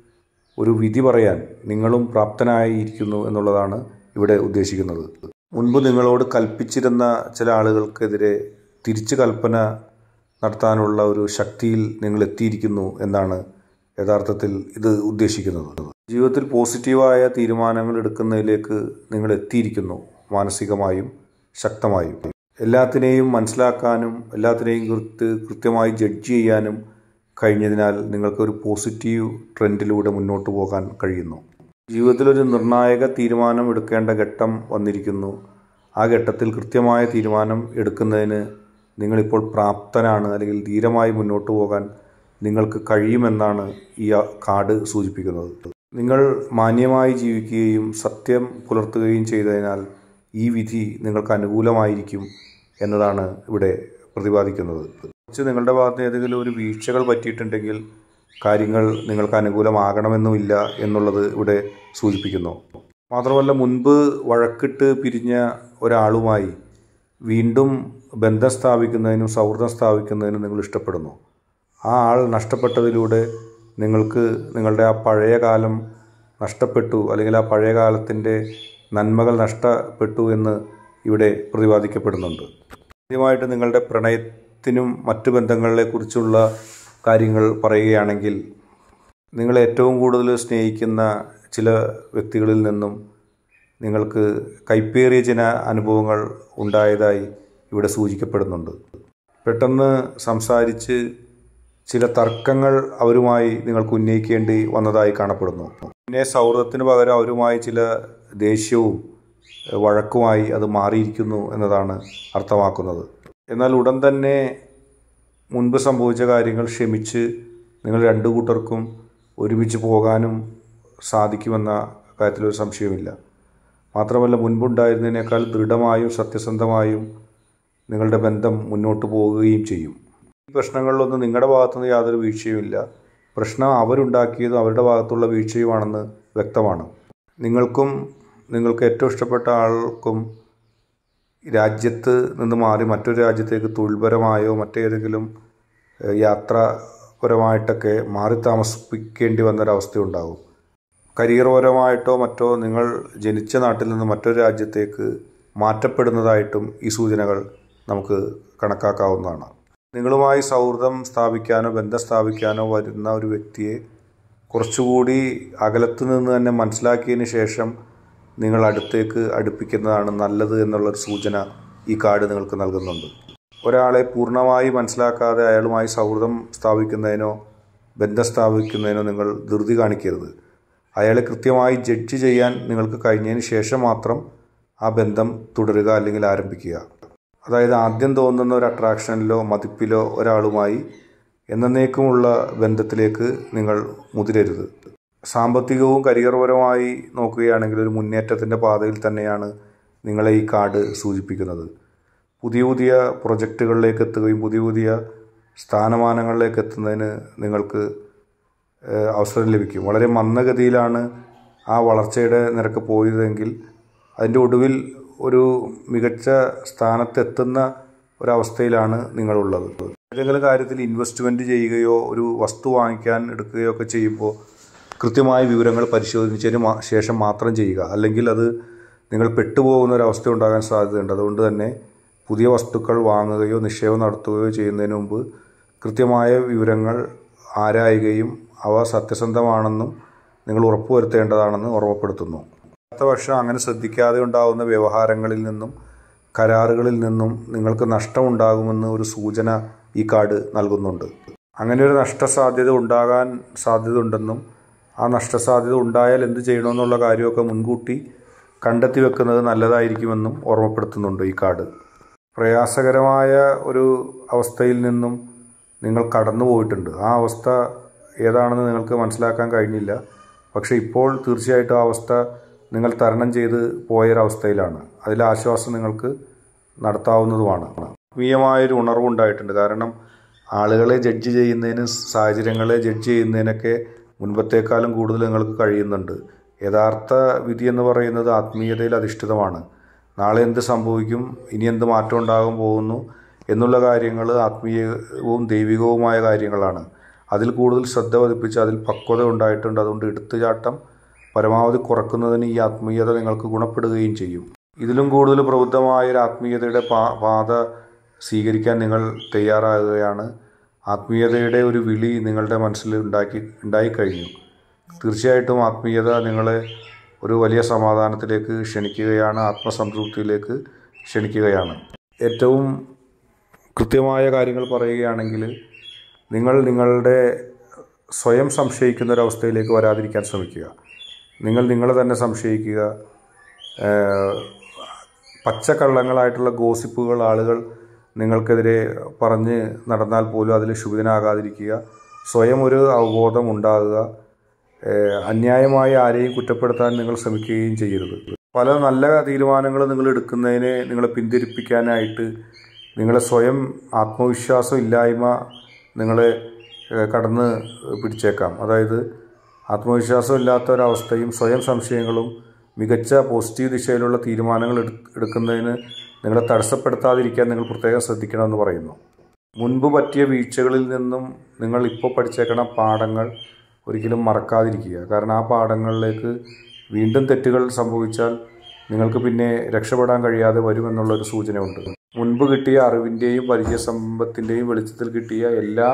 ഒരു വിധി പറയാൻ നിങ്ങളും പ്രാപ്തനായിരിക്കുന്നു എന്നുള്ളതാണ് ഇവിടെ ഉദ്ദേശിക്കുന്നത് മുൻപ് നിങ്ങളോട് കൽപ്പിച്ചിരുന്ന ചില ആളുകൾക്കെതിരെ തിരിച്ച് കൽപ്പന നടത്താനുള്ള ഒരു ശക്തിയിൽ നിങ്ങൾ എത്തിയിരിക്കുന്നു എന്നാണ് യഥാർത്ഥത്തിൽ ഇത് ഉദ്ദേശിക്കുന്നത് ജീവിതത്തിൽ പോസിറ്റീവായ തീരുമാനങ്ങൾ എടുക്കുന്നതിലേക്ക് നിങ്ങൾ എത്തിയിരിക്കുന്നു മാനസികമായും ശക്തമായും എല്ലാത്തിനെയും മനസ്സിലാക്കാനും എല്ലാത്തിനെയും കൃത്യ കൃത്യമായി ജഡ്ജ് ചെയ്യാനും കഴിഞ്ഞതിനാൽ നിങ്ങൾക്കൊരു പോസിറ്റീവ് ട്രെൻഡിലൂടെ മുന്നോട്ട് പോകാൻ കഴിയുന്നു ജീവിതത്തിലൊരു നിർണായക തീരുമാനം എടുക്കേണ്ട ഘട്ടം വന്നിരിക്കുന്നു ആ ഘട്ടത്തിൽ കൃത്യമായ തീരുമാനം എടുക്കുന്നതിന് നിങ്ങളിപ്പോൾ പ്രാപ്തനാണ് അല്ലെങ്കിൽ ധീരമായി മുന്നോട്ട് പോകാൻ നിങ്ങൾക്ക് കഴിയുമെന്നാണ് ഈ കാർഡ് സൂചിപ്പിക്കുന്നത് നിങ്ങൾ മാന്യമായി ജീവിക്കുകയും സത്യം പുലർത്തുകയും ചെയ്തതിനാൽ ഈ വിധി നിങ്ങൾക്ക് അനുകൂലമായിരിക്കും എന്നതാണ് ഇവിടെ പ്രതിപാദിക്കുന്നത് കുറച്ച് നിങ്ങളുടെ ഭാഗത്ത് ഏതെങ്കിലും ഒരു വീഴ്ചകൾ പറ്റിയിട്ടുണ്ടെങ്കിൽ കാര്യങ്ങൾ നിങ്ങൾക്ക് അനുകൂലമാകണമെന്നുമില്ല എന്നുള്ളത് ഇവിടെ സൂചിപ്പിക്കുന്നു മാത്രമല്ല മുൻപ് വഴക്കിട്ട് പിരിഞ്ഞ ഒരാളുമായി വീണ്ടും ബന്ധം സ്ഥാപിക്കുന്നതിനും സൗഹൃദം സ്ഥാപിക്കുന്നതിനും നിങ്ങൾ ഇഷ്ടപ്പെടുന്നു ആ ആൾ നഷ്ടപ്പെട്ടതിലൂടെ നിങ്ങൾക്ക് നിങ്ങളുടെ ആ പഴയ കാലം നഷ്ടപ്പെട്ടു അല്ലെങ്കിൽ ആ പഴയ കാലത്തിൻ്റെ നന്മകൾ നഷ്ടപ്പെട്ടു എന്ന് ഇവിടെ പ്രതിപാദിക്കപ്പെടുന്നുണ്ട് ആദ്യമായിട്ട് നിങ്ങളുടെ പ്രണയത്തിനും മറ്റു ബന്ധങ്ങളെക്കുറിച്ചുള്ള കാര്യങ്ങൾ പറയുകയാണെങ്കിൽ നിങ്ങൾ ഏറ്റവും കൂടുതൽ സ്നേഹിക്കുന്ന ചില വ്യക്തികളിൽ നിന്നും നിങ്ങൾക്ക് കൈപ്പേറിയ ചില അനുഭവങ്ങൾ ഉണ്ടായതായി ഇവിടെ സൂചിക്കപ്പെടുന്നുണ്ട് പെട്ടെന്ന് സംസാരിച്ച് ചില തർക്കങ്ങൾ അവരുമായി നിങ്ങൾക്ക് ഉന്നയിക്കേണ്ടി വന്നതായി കാണപ്പെടുന്നു പിന്നെ സൗഹൃദത്തിന് പകരം അവരുമായി ചില ദേഷ്യവും വഴക്കുമായി അത് മാറിയിരിക്കുന്നു എന്നതാണ് അർത്ഥമാക്കുന്നത് എന്നാൽ ഉടൻ തന്നെ മുൻപ് സംഭവിച്ച കാര്യങ്ങൾ ക്ഷമിച്ച് നിങ്ങൾ രണ്ടു കൂട്ടർക്കും ഒരുമിച്ച് പോകാനും സാധിക്കുമെന്ന കാര്യത്തിലൊരു സംശയമില്ല മാത്രമല്ല മുൻപുണ്ടായിരുന്നതിനേക്കാൾ ദൃഢമായും സത്യസന്ധമായും നിങ്ങളുടെ ബന്ധം മുന്നോട്ട് പോവുകയും ചെയ്യും ഈ പ്രശ്നങ്ങളിലൊന്നും നിങ്ങളുടെ ഭാഗത്തുനിന്ന് യാതൊരു വീഴ്ചയുമില്ല പ്രശ്നം അവരുണ്ടാക്കിയതും അവരുടെ ഭാഗത്തുള്ള വീഴ്ചയുമാണെന്ന് വ്യക്തമാണ് നിങ്ങൾക്കും നിങ്ങൾക്ക് ഏറ്റവും ഇഷ്ടപ്പെട്ട ആൾക്കും രാജ്യത്ത് നിന്ന് മാറി മറ്റൊരു രാജ്യത്തേക്ക് തൊഴിൽപരമായോ മറ്റേതെങ്കിലും യാത്രാപരമായിട്ടൊക്കെ മാറി താമസിപ്പിക്കേണ്ടി വന്നൊരവസ്ഥയുണ്ടാകും കരിയർപരമായിട്ടോ മറ്റോ നിങ്ങൾ ജനിച്ച നാട്ടിൽ നിന്ന് മറ്റൊരു രാജ്യത്തേക്ക് മാറ്റപ്പെടുന്നതായിട്ടും ഈ സൂചനകൾ നമുക്ക് കണക്കാക്കാവുന്നതാണ് നിങ്ങളുമായി സൗഹൃദം സ്ഥാപിക്കാനോ ബന്ധം സ്ഥാപിക്കാനോ വരുന്ന ഒരു വ്യക്തിയെ കുറച്ചുകൂടി അകലത്ത് നിന്ന് തന്നെ മനസ്സിലാക്കിയതിന് ശേഷം നിങ്ങൾ അടുത്തേക്ക് അടുപ്പിക്കുന്നതാണ് നല്ലത് എന്നുള്ളൊരു സൂചന ഈ കാർഡ് നിങ്ങൾക്ക് നൽകുന്നുണ്ട് ഒരാളെ പൂർണ്ണമായി മനസ്സിലാക്കാതെ അയാളുമായി സൗഹൃദം സ്ഥാപിക്കുന്നതിനോ ബന്ധം സ്ഥാപിക്കുന്നതിനോ നിങ്ങൾ ധൃതി കാണിക്കരുത് അയാളെ കൃത്യമായി ജഡ്ജ് ചെയ്യാൻ നിങ്ങൾക്ക് കഴിഞ്ഞതിന് ശേഷം മാത്രം ആ ബന്ധം തുടരുക അല്ലെങ്കിൽ ആരംഭിക്കുക അതായത് ആദ്യം തോന്നുന്ന ഒരു അട്രാക്ഷനിലോ മതിപ്പിലോ ഒരാളുമായി എന്നേക്കുമുള്ള ബന്ധത്തിലേക്ക് നിങ്ങൾ മുതിരരുത് സാമ്പത്തികവും കരിയർപരമായി നോക്കുകയാണെങ്കിൽ ഒരു മുന്നേറ്റത്തിൻ്റെ പാതയിൽ തന്നെയാണ് നിങ്ങളെ ഈ കാർഡ് സൂചിപ്പിക്കുന്നത് പുതിയ പുതിയ പ്രൊജക്റ്റുകളിലേക്ക് എത്തുകയും പുതിയ പുതിയ സ്ഥാനമാനങ്ങളിലേക്ക് എത്തുന്നതിന് നിങ്ങൾക്ക് ഏഹ്, അവസരം ലഭിക്കും വളരെ മന്ദഗതിയിലാണ് ആ വളർച്ചയുടെ നിരക്ക് പോയതെങ്കിൽ അതിൻ്റെ ഒടുവിൽ ഒരു മികച്ച സ്ഥാനത്തെത്തുന്ന ഒരവസ്ഥയിലാണ് നിങ്ങളുള്ളത് ഏതെങ്കിലും കാര്യത്തിൽ ഇൻവെസ്റ്റ്മെൻറ്റ് ചെയ്യുകയോ ഒരു വസ്തു വാങ്ങിക്കാൻ എടുക്കുകയോ ഒക്കെ ചെയ്യുമ്പോൾ കൃത്യമായ വിവരങ്ങൾ പരിശോധിച്ചതിന് മാ- ശേഷം മാത്രം ചെയ്യുക അല്ലെങ്കിൽ അത് നിങ്ങൾ പെട്ടുപോകുന്ന ഒരവസ്ഥ ഉണ്ടാകാൻ സാധ്യതയുണ്ട് അതുകൊണ്ട് തന്നെ പുതിയ വസ്തുക്കൾ വാങ്ങുകയോ നിക്ഷേപം നടത്തുകയോ ചെയ്യുന്നതിന് മുമ്പ് കൃത്യമായ വിവരങ്ങൾ ആരായുകയും അവ സത്യസന്ധമാണെന്നും നിങ്ങൾ ഉറപ്പുവരുത്തേണ്ടതാണെന്ന് ഓർമ്മപ്പെടുത്തുന്നു അടുത്ത പക്ഷം അങ്ങനെ ശ്രദ്ധിക്കാതെ ഉണ്ടാകുന്ന വ്യവഹാരങ്ങളിൽ നിന്നും കരാറുകളിൽ നിന്നും നിങ്ങൾക്ക് നഷ്ടമുണ്ടാകുമെന്ന് ഒരു സൂചന ഈ കാർഡ് നൽകുന്നുണ്ട് അങ്ങനെ ഒരു നഷ്ടസാധ്യത ഉണ്ടാകാൻ സാധ്യതയുണ്ടെന്നും ആ നഷ്ടസാധ്യത ഉണ്ടായാൽ എന്ത് ചെയ്യണമെന്നുള്ള കാര്യമൊക്കെ മുൻകൂട്ടി കണ്ടെത്തി വെക്കുന്നത് നല്ലതായിരിക്കുമെന്നും ഓർമ്മപ്പെടുത്തുന്നുണ്ട് ഈ കാർഡ് പ്രയാസകരമായ ഒരു അവസ്ഥയിൽ നിന്നും നിങ്ങൾ കടന്നു പോയിട്ടുണ്ട് ആ അവസ്ഥ ഏതാണെന്ന് നിങ്ങൾക്ക് മനസ്സിലാക്കാൻ കഴിഞ്ഞില്ല പക്ഷേ ഇപ്പോൾ തീർച്ചയായിട്ടും ആ അവസ്ഥ നിങ്ങൾ തരണം ചെയ്ത് പോയൊരവസ്ഥയിലാണ് അതിൽ ആശ്വാസം നിങ്ങൾക്ക് നടത്താവുന്നതുമാണ് ആത്മീയമായൊരു ഉണർവുണ്ടായിട്ടുണ്ട് കാരണം ആളുകളെ ജഡ്ജ് ചെയ്യുന്നതിന് സാഹചര്യങ്ങളെ ജഡ്ജ് ചെയ്യുന്നതിനൊക്കെ മുൻപത്തേക്കാളും കൂടുതൽ നിങ്ങൾക്ക് കഴിയുന്നുണ്ട് യഥാർത്ഥ വിധി എന്ന് പറയുന്നത് ആത്മീയതയിൽ അധിഷ്ഠിതമാണ് നാളെ എന്ത് സംഭവിക്കും ഇനി എന്ത് മാറ്റം ഉണ്ടാകാൻ പോകുന്നു എന്നുള്ള കാര്യങ്ങൾ ആത്മീയവും ദൈവികവുമായ കാര്യങ്ങളാണ് അതിൽ കൂടുതൽ ശ്രദ്ധ പതിപ്പിച്ച് അതിൽ പക്വത ഉണ്ടായിട്ടുണ്ട് അതുകൊണ്ട് എടുത്തുചാട്ടം പരമാവധി കുറക്കുന്നതിന് ഈ ആത്മീയത നിങ്ങൾക്ക് ഗുണപ്പെടുകയും ചെയ്യും ഇതിലും കൂടുതൽ പ്രബുദ്ധമായ ഒരു ആത്മീയതയുടെ പാ പാത സ്വീകരിക്കാൻ നിങ്ങൾ തയ്യാറാകുകയാണ് ആത്മീയതയുടെ ഒരു വിളി നിങ്ങളുടെ മനസ്സിൽ ഉണ്ടാക്കി ഉണ്ടായിക്കഴിഞ്ഞു തീർച്ചയായിട്ടും ആത്മീയത നിങ്ങളെ ഒരു വലിയ സമാധാനത്തിലേക്ക് ക്ഷണിക്കുകയാണ് ആത്മസംതൃപ്തിയിലേക്ക് ക്ഷണിക്കുകയാണ് ഏറ്റവും കൃത്യമായ കാര്യങ്ങൾ പറയുകയാണെങ്കിൽ നിങ്ങൾ നിങ്ങളുടെ സ്വയം സംശയിക്കുന്ന ഒരവസ്ഥയിലേക്ക് വരാതിരിക്കാൻ ശ്രമിക്കുക നിങ്ങൾ നിങ്ങളെ തന്നെ സംശയിക്കുക ഏഹ്, പച്ചക്കള്ളങ്ങളായിട്ടുള്ള ഗോസിപ്പുകൾ ആളുകൾ നിങ്ങൾക്കെതിരെ പറഞ്ഞ് നടന്നാൽ പോലും അതിൽ ക്ഷുഭിതനാകാതിരിക്കുക സ്വയം ഒരു അവബോധം ഉണ്ടാകുക ഏഹ്, അന്യായമായി ആരെയും കുറ്റപ്പെടുത്താൻ നിങ്ങൾ ശ്രമിക്കുകയും ചെയ്യരുത് പല നല്ല തീരുമാനങ്ങൾ നിങ്ങൾ എടുക്കുന്നതിനെ നിങ്ങളെ പിന്തിരിപ്പിക്കാനായിട്ട് നിങ്ങളെ സ്വയം ആത്മവിശ്വാസം ഇല്ലായ്മ നിങ്ങളെ ഏഹ്, കടന്ന് പിടിച്ചേക്കാം അതായത് ആത്മവിശ്വാസം ഇല്ലാത്ത ഒരവസ്ഥയും സ്വയം സംശയങ്ങളും മികച്ച പോസിറ്റീവ് ദിശയിലുള്ള തീരുമാനങ്ങൾ എടു- എടുക്കുന്നതിന് നിങ്ങളെ തടസ്സപ്പെടുത്താതിരിക്കാൻ നിങ്ങൾ പ്രത്യേകം ശ്രദ്ധിക്കണമെന്ന് പറയുന്നു മുൻപ് പറ്റിയ വീഴ്ചകളിൽ നിന്നും നിങ്ങൾ ഇപ്പോൾ പഠിച്ചേക്കണ പാഠങ്ങൾ ഒരിക്കലും മറക്കാതിരിക്കുക കാരണം ആ പാഠങ്ങളിലേക്ക് വീണ്ടും തെറ്റുകൾ സംഭവിച്ചാൽ നിങ്ങൾക്ക് പിന്നെ രക്ഷപ്പെടാൻ കഴിയാതെ വരുമെന്നുള്ളൊരു സൂചനയുണ്ട് മുൻപ് കിട്ടിയ അറിവിൻ്റെയും പരിചയസമ്പത്തിൻ്റെയും വെളിച്ചത്തിൽ കിട്ടിയ എല്ലാ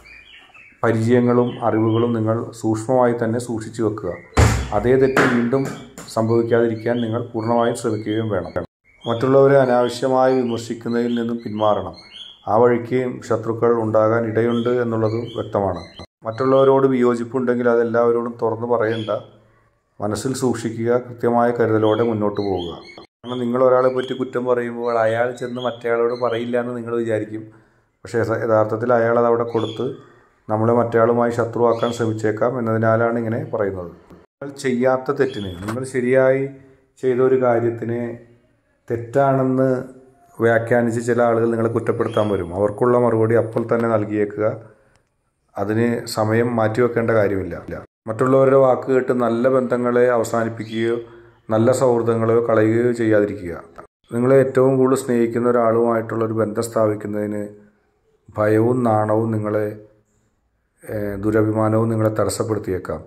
പരിചയങ്ങളും അറിവുകളും നിങ്ങൾ സൂക്ഷ്മമായി തന്നെ സൂക്ഷിച്ചു വെക്കുക അതേ തെറ്റ് വീണ്ടും സംഭവിക്കാതിരിക്കാൻ നിങ്ങൾ പൂർണ്ണമായും ശ്രമിക്കുകയും വേണം മറ്റുള്ളവരെ അനാവശ്യമായി വിമർശിക്കുന്നതിൽ നിന്നും പിന്മാറണം ആ വഴിക്ക് ശത്രുക്കൾ ഉണ്ടാകാൻ ഇടയുണ്ട് എന്നുള്ളതും വ്യക്തമാണ് മറ്റുള്ളവരോട് വിയോജിപ്പുണ്ടെങ്കിൽ അതെല്ലാവരോടും തുറന്നു പറയേണ്ട മനസ്സിൽ സൂക്ഷിക്കുക കൃത്യമായ കരുതലോടെ മുന്നോട്ട് പോവുക കാരണം നിങ്ങൾ ഒരാളെ പറ്റി കുറ്റം പറയുമ്പോൾ അയാൾ ചെന്ന് മറ്റേയാളോട് പറയില്ല എന്ന് നിങ്ങൾ വിചാരിക്കും പക്ഷേ യഥ- യഥാർത്ഥത്തിൽ അയാൾ അത് അവിടെ കൊടുത്ത് നമ്മളെ മറ്റേയാളുമായി ശത്രുവാക്കാൻ ശ്രമിച്ചേക്കാം എന്നതിനാലാണ് ഇങ്ങനെ പറയുന്നത് നിങ്ങൾ ചെയ്യാത്ത തെറ്റിന് നിങ്ങൾ ശരിയായി ചെയ്ത ഒരു കാര്യത്തിന് തെറ്റാണെന്ന് വ്യാഖ്യാനിച്ച് ചില ആളുകൾ നിങ്ങളെ കുറ്റപ്പെടുത്താൻ വരും അവർക്കുള്ള മറുപടി അപ്പോൾ തന്നെ നൽകിയേക്കുക അതിന് സമയം മാറ്റിവെക്കേണ്ട കാര്യമില്ല മറ്റുള്ളവരുടെ വാക്ക് കേട്ട് നല്ല ബന്ധങ്ങളെ അവസാനിപ്പിക്കുകയോ നല്ല സൗഹൃദങ്ങളെയോ കളയുകയോ ചെയ്യാതിരിക്കുക നിങ്ങളെ ഏറ്റവും കൂടുതൽ സ്നേഹിക്കുന്ന ഒരാളുമായിട്ടുള്ള ഒരു ബന്ധം സ്ഥാപിക്കുന്നതിന് ഭയവും നാണവും നിങ്ങളെ ഏഹ്, ദുരഭിമാനവും നിങ്ങളെ തടസ്സപ്പെടുത്തിയേക്കാം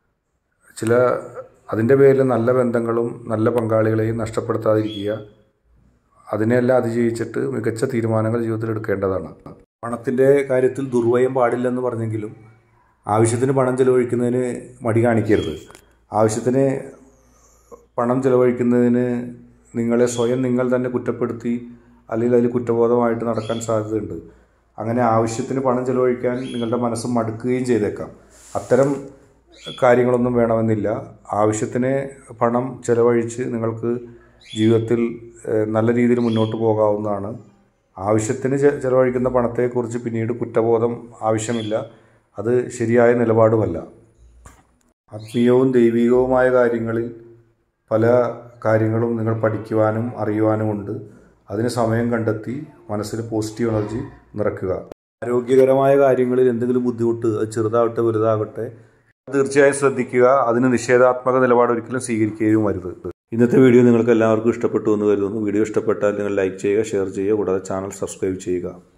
ചില അതിൻ്റെ പേരിൽ നല്ല ബന്ധങ്ങളും നല്ല പങ്കാളികളെയും നഷ്ടപ്പെടുത്താതിരിക്കുക അതിനെല്ലാം അതിജീവിച്ചിട്ട് മികച്ച തീരുമാനങ്ങൾ ജീവിതത്തിൽ എടുക്കേണ്ടതാണ് പണത്തിൻ്റെ കാര്യത്തിൽ ദുർവ്യയം പാടില്ലെന്ന് പറഞ്ഞെങ്കിലും ആവശ്യത്തിന് പണം ചെലവഴിക്കുന്നതിന് മടി കാണിക്കരുത് ആവശ്യത്തിന് പണം ചെലവഴിക്കുന്നതിന് നിങ്ങളെ സ്വയം നിങ്ങൾ തന്നെ കുറ്റപ്പെടുത്തി അല്ലെങ്കിൽ അതിൽ കുറ്റബോധമായിട്ട് നടക്കാൻ സാധ്യതയുണ്ട് അങ്ങനെ ആവശ്യത്തിന് പണം ചെലവഴിക്കാൻ നിങ്ങളുടെ മനസ്സ് മടുക്കുകയും ചെയ്തേക്കാം അത്തരം കാര്യങ്ങളൊന്നും വേണമെന്നില്ല ആവശ്യത്തിന് പണം ചെലവഴിച്ച് നിങ്ങൾക്ക് ജീവിതത്തിൽ ഏഹ്, നല്ല രീതിയിൽ മുന്നോട്ട് പോകാവുന്നതാണ് ആവശ്യത്തിന് ചെ- ചെലവഴിക്കുന്ന പണത്തെക്കുറിച്ച് പിന്നീട് കുറ്റബോധം ആവശ്യമില്ല അത് ശരിയായ നിലപാടുമല്ല ആത്മീയവും ദൈവികവുമായ കാര്യങ്ങളിൽ പല കാര്യങ്ങളും നിങ്ങൾ പഠിക്കുവാനും അറിയുവാനുമുണ്ട് അതിന് സമയം കണ്ടെത്തി മനസ്സിൽ പോസിറ്റീവ് എനർജി നിറയ്ക്കുക ആരോഗ്യകരമായ കാര്യങ്ങളിൽ എന്തെങ്കിലും ബുദ്ധിമുട്ട് അത് ചെറുതാവട്ടെ വലുതാകട്ടെ തീർച്ചയായും ശ്രദ്ധിക്കുക അതിന് നിഷേധാത്മക നിലപാട് ഒരിക്കലും സ്വീകരിക്കുകയും വരുത് ഇന്നത്തെ വീഡിയോ നിങ്ങൾക്ക് എല്ലാവർക്കും ഇഷ്ടപ്പെട്ടു എന്ന് കരുതുന്നു വീഡിയോ ഇഷ്ടപ്പെട്ടാൽ നിങ്ങൾ ലൈക്ക് ചെയ്യുക ഷെയർ ചെയ്യുക കൂടാതെ ചാനൽ സബ്സ്ക്രൈബ് ചെയ്യുക